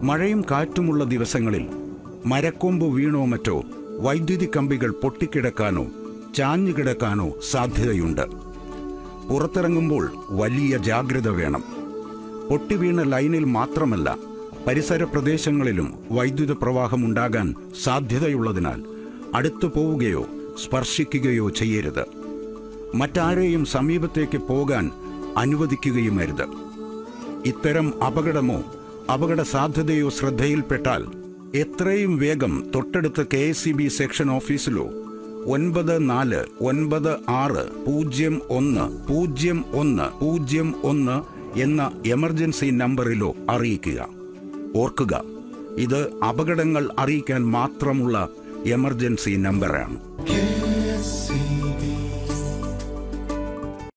മഴയും കാറ്റുമുള്ള ദിവസങ്ങളിൽ മരക്കൊമ്പ് വീണോ മറ്റോ വൈദ്യുതി കമ്പികൾ പൊട്ടിക്കിടക്കാനോ ചാഞ്ഞുകിടക്കാനോ സാധ്യതയുണ്ട് പുറത്തിറങ്ങുമ്പോൾ വലിയ ജാഗ്രത വേണം പൊട്ടിവീണ ലൈനിൽ മാത്രമല്ല പരിസര പ്രദേശങ്ങളിലും വൈദ്യുത പ്രവാഹം ഉണ്ടാകാൻ സാധ്യതയുള്ളതിനാൽ അടുത്തു പോവുകയോ സ്പർശിക്കുകയോ ചെയ്യരുത് മറ്റാരെയും സമീപത്തേക്ക് പോകാൻ അനുവദിക്കുകയുമരുത് ഇത്തരം അപകടമോ അപകട സാധ്യതയോ ശ്രദ്ധയിൽപ്പെട്ടാൽ എത്രയും വേഗം തൊട്ടടുത്ത K S C B section ഓഫീസിലോ ഒൻപത് നാല് ഒൻപത് ആറ് പൂജ്യം ഒന്ന് പൂജ്യം ഒന്ന് പൂജ്യം ഒന്ന് എന്ന എമർജൻസി നമ്പറിലോ അറിയിക്കുക ഓർക്കുക ഇത് അപകടങ്ങൾ അറിയിക്കാൻ മാത്രമുള്ള എമർജൻസി നമ്പറാണ് കെ